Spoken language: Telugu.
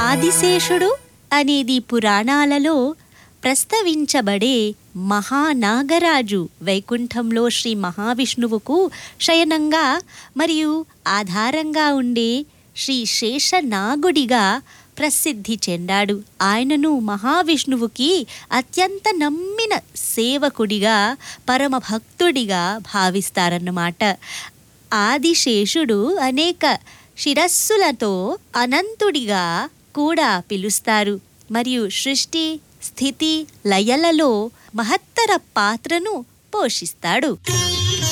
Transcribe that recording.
ఆదిశేషుడు అనేది పురాణాలలో ప్రస్తవించబడే మహానాగరాజు వైకుంఠంలో శ్రీ మహావిష్ణువుకు శయనంగా మరియు ఆధారంగా ఉండే శ్రీ శేషనాగుడిగా ప్రసిద్ధి చెందాడు ఆయనను మహావిష్ణువుకి అత్యంత నమ్మిన సేవకుడిగా పరమ భక్తుడిగా భావిస్తారన్నమాట ఆదిశేషుడు అనేక శిరస్సులతో అనంతుడిగా కూడా పిలుస్తారు మరియు సృష్టి స్థితి లయలలో మహత్తర పాత్రను పోషిస్తాడు